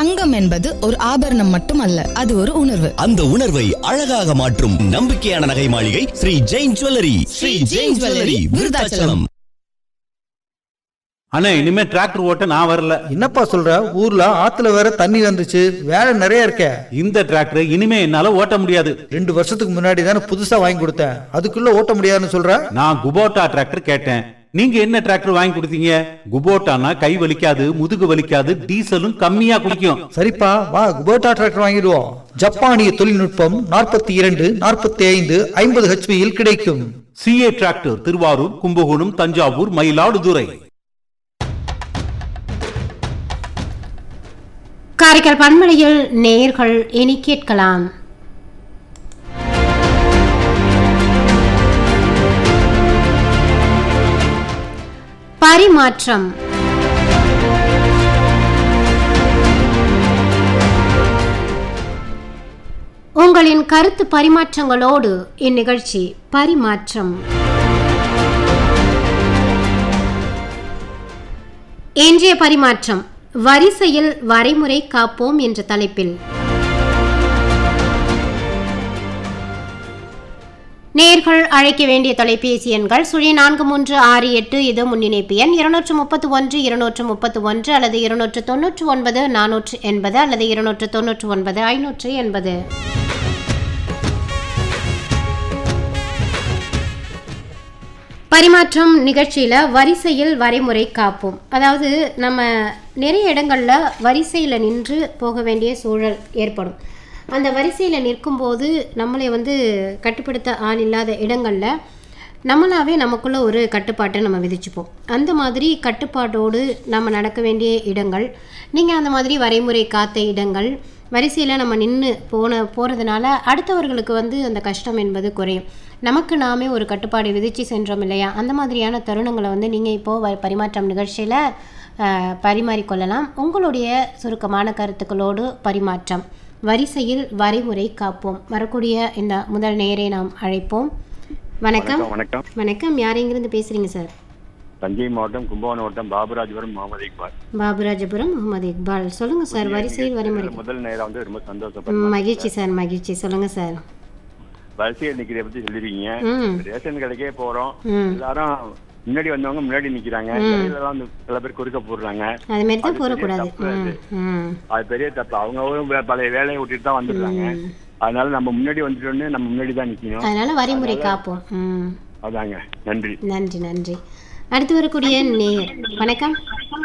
தங்கம் என்பது ஒரு ஆபரணம் மட்டுமல்ல அது ஒரு உணர்வு அந்த உணர்வை அழகாக மாற்றும் நம்பிக்கையான நகை மாளிகை ஸ்ரீ ஜெயின் ஜுவல்லரி ஸ்ரீ ஜெயின் ஜுவல்லரி விருதாச்சலம் அண்ணே இனிமே டிராக்டர் ஓட்ட நான் வரல என்னப்பா சொல்ற ஊர்ல ஆத்துல வேற தண்ணி வந்துச்சு வேலை நிறைய இருக்கே இந்த டிராக்டர் இனிமே என்னால ஓட்ட முடியாது ரெண்டு வருஷத்துக்கு முன்னாடி தானே புதுசா வாங்கி கொடுத்தேன் அதுக்குள்ள ஓட்ட முடியாதுன்னு சொல்ற நான் குபோட்டா டிராக்டர் கேட்டேன் நீங்க என்ன டிராக்டர் வாங்கி கொடுத்தீங்க குபோட்டானா கை வலிக்காது முதுகு வலிக்காது டீசலும் கம்மியா குடிக்கும் சரிப்பா வா குபோட்டா டிராக்டர் வாங்கிடுவோம் ஜப்பானிய தொழில்நுட்பம் நாற்பத்தி இரண்டு நாற்பத்தி ஐந்து ஐம்பது ஹெச்பியில் கிடைக்கும் சிஏ டிராக்டர் திருவாரூர் கும்பகோணம் தஞ்சாவூர் மயிலாடுதுறை காரைக்கால் பன்மலையில் நேர்கள் இனி கேட்கலாம் பரிமாற்றம் உங்களின் கருத்து பரிமாற்றங்களோடு இந்நிகழ்ச்சி பரிமாற்றம் இன்றைய பரிமாற்றம் வரிசையில் வரைமுறை காப்போம் என்ற தலைப்பில் நேர்கள் அழைக்க வேண்டிய தொலைபேசி எண்கள் சுழி நான்கு மூன்று ஆறு எட்டு இது முன்னிணைப்பு எண் இருநூற்று முப்பத்து ஒன்று இருநூற்று முப்பத்து ஒன்று அல்லது இருநூற்று தொன்னூற்று ஒன்பது நானூற்று எண்பது அல்லது இருநூற்று தொன்னூற்று ஒன்பது ஐநூற்று எண்பது பரிமாற்றம் நிகழ்ச்சியில் வரிசையில் வரைமுறை காப்போம் அதாவது நம்ம நிறைய இடங்களில் வரிசையில் நின்று போக வேண்டிய சூழல் ஏற்படும் அந்த வரிசையில் நிற்கும்போது நம்மளை வந்து கட்டுப்படுத்த ஆள் இல்லாத இடங்களில் நம்மளாவே நமக்குள்ள ஒரு கட்டுப்பாட்டை நம்ம விதிச்சுப்போம் அந்த மாதிரி கட்டுப்பாட்டோடு நம்ம நடக்க வேண்டிய இடங்கள் நீங்கள் அந்த மாதிரி வரைமுறை காத்த இடங்கள் வரிசையில் நம்ம நின்று போன போகிறதுனால அடுத்தவர்களுக்கு வந்து அந்த கஷ்டம் என்பது குறையும் நமக்கு நாமே ஒரு கட்டுப்பாடு விதித்து சென்றோம் இல்லையா அந்த மாதிரியான தருணங்களை வந்து நீங்கள் இப்போது பரிமாற்றம் நிகழ்ச்சியில் பரிமாறிக்கொள்ளலாம் உங்களுடைய சுருக்கமான கருத்துக்களோடு பரிமாற்றம் வரிசையில் வரைமுறை காப்போம் வரக்கூடிய இந்த முதல் நேரை நாம் அழைப்போம் வணக்கம் வணக்கம் வணக்கம் யார் எங்கிருந்து பேசுறீங்க சார் தஞ்சை மாவட்டம் கும்பகோணம் மாவட்டம் பாபுராஜபுரம் முகமது இக்பால் பாபுராஜபுரம் முகமது இக்பால் சொல்லுங்க சார் வரிசையில் வரைமுறை முதல் நேரம் வந்து ரொம்ப ம், சந்தோஷப்பட்டேன் மகிழ்ச்சி சார் மகிழ்ச்சி சொல்லுங்க சார் வரிசையில் நிக்கிறத பத்தி சொல்லிருக்கீங்க ம் ரேஷன் கடைக்கே போறோம் ம் எல்லாரும் முன்னாடி வந்தவங்க முன்னாடி நிக்கிறாங்க இடையில எல்லாம் வந்து சில பேர் குறுக்க போடுறாங்க அது மாதிரி தான் அது போடக்கூடாது பெரிய தப்பு ம் ம் அது பெரிய தப்பு அவங்களும் வே- பழைய வேலையை விட்டுட்டு தான் வந்துடுறாங்க அதனால நம்ம முன்னாடி வந்துட்டோன்னு நம்ம முன்னாடி தான் நிக்கணும் அதனால வரைமுறை காப்போம் ம் அதாங்க நன்றி நன்றி நன்றி அடுத்து வரக்கூடிய நேயர் வணக்கம்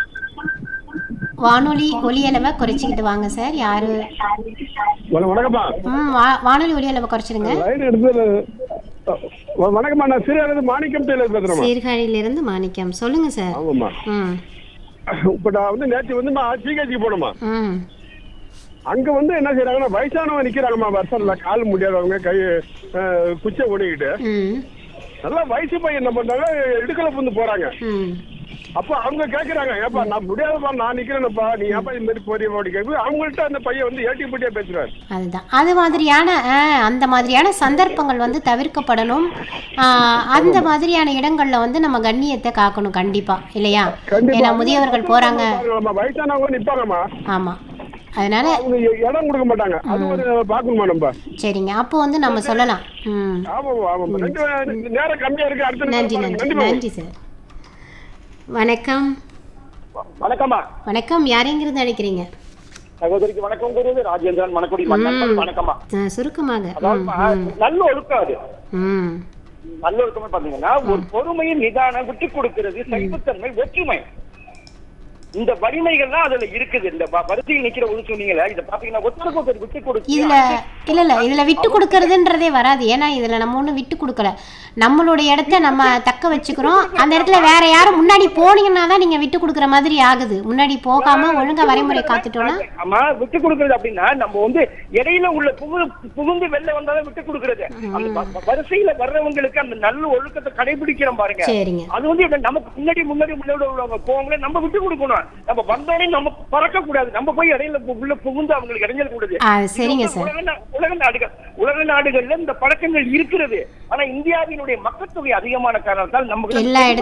வானொலி ஒலி அளவை குறைச்சிக்கிட்டு வாங்க சார் யாரு வணக்கம்மா ம் வா- வானொலி ஒலி அளவை குறைச்சிடுங்க லைன் எடுத்து வ- வணக்கம்மா நான் சிறு மாணிக்கம் டெய்லர் பேசுறேம்மா சீர்காழியிலிருந்து மாணிக்கம் சொல்லுங்க சார் ஆமாம்மா ம் இப்ப நான் வந்து நேற்று வந்து சிகிச்சைக்கு போனோமா ம் அங்க வந்து என்ன செய்யறாங்கன்னா வயசானவங்க நிக்கிறாங்கம்மா வருஷம்ல கால் முடியாதவங்க கை அஹ், குச்சை ஓடிக்கிட்டு ம் நல்லா வயசு பையன் என்ன பண்றாங்க இடுக்கல புந்து போறாங்க ம் அப்ப அவங்க கேக்குறாங்க ஏப்பா நான் முடியாதப்பா நான் நிக்கிறேனப்பா நீ ஏப்பா இந்த மாதிரி போறிய அப்படி கேட்கு அவங்கள்ட்ட அந்த பையன் வந்து ஏட்டி போட்டியா பேசுறாரு அதுதான் அது மாதிரியான ஆ, அந்த மாதிரியான சந்தர்ப்பங்கள் வந்து தவிர்க்கப்படணும் ஆ, அந்த மாதிரியான இடங்கள்ல வந்து நம்ம கண்ணியத்தை காக்கணும் கண்டிப்பா இல்லையா ஏன்னா முதியவர்கள் போறாங்க பாருங்கம்மா, வயசானவங்க நிப்பாங்கம்மா ஆமா அதனால அவங்க இடம் கொடுக்க மாட்டாங்க அது ஒரு பாக்கணுமா நம்ம சரிங்க அப்போ வந்து நம்ம சொல்லலாம் ம் ஆமாம் ஆமாம் ரெண்டு நேரம் கம்மியா இருக்கு அடுத்த நன்றி நேரம் நன்றி பாருங்க. நன்றி சார் வணக்கம் வணக்கம்மா வணக்கம் யாரெங்கிருந்து அழைக்கிறீங்க சகோதரிக்கு வணக்கம் கூறுவது ராஜேந்திரன் மணக்குடி மன்னன் ம். வணக்கம்மா ஆ, சுருக்கமாக ம் அதாவதுமா, நல்ல ஒழுக்கம் அது ம் நல்ல ஒழுக்கமே பாத்தீங்கன்னா ஒரு பொறுமையின் நிதானம் விட்டு கொடுக்கிறது சைப்புத்தன்மை ஒற்றுமை இந்த வலிமைகள்லாம் அதுல இருக்குது இந்த வ- வரிசையில் நிக்கிற ஒன்று சொன்னீங்களே இத பாத்தீங்கன்னா ஒருத்தருக்கு ஒருத்தர் விட்டு கொடுத்து இதுல இல்ல இல்ல இதுல விட்டு கொடுக்கறதுன்றதே வராது ஏன்னா இதுல நம்ம ஒண்ணும் விட்டு கொடுக்கல நம்மளுடைய இடத்த நம்ம தக்க வச்சுக்கிறோம் அந்த இடத்துல வேற யாரும் முன்னாடி போனீங்கன்னா தான் நீங்க விட்டு கொடுக்குற மாதிரி ஆகுது முன்னாடி போகாம ஒழுங்கா வரைமுறை காத்துட்டோம்னா ஆமா விட்டு கொடுக்கறது அப்படின்னா நம்ம வந்து இடையில உள்ள புகு புகுந்து வெளில வந்தாலும் விட்டு கொடுக்கறது அந்த வ- வரிசையில வர்றவங்களுக்கு அந்த நல்ல ஒழுக்கத்தை கடைபிடிக்கிறோம் பாருங்க சரிங்க அது வந்து இப்ப நமக்கு முன்னாடி முன்னாடி முன்னாடி உள்ளவங்க போவங்களே நம்ம விட்டு கொடுக்கணும் நம்ம வந்தோடனே நம்ம பறக்க கூடாது நம்ம போய் இடையில பு- உள்ள புகுந்து அவங்களுக்கு இடைஞ்சல் கூடாது ஆ, சரிங்க இது வந்து சார். உலக நா- உலக நாடுகள் உலக நாடுகள்ல இந்த பழக்கங்கள் இருக்கிறது ஆனா இந்தியாவினுடைய மக்கள் தொகை அதிகமான காரணத்தால் நமக்கு எல்லா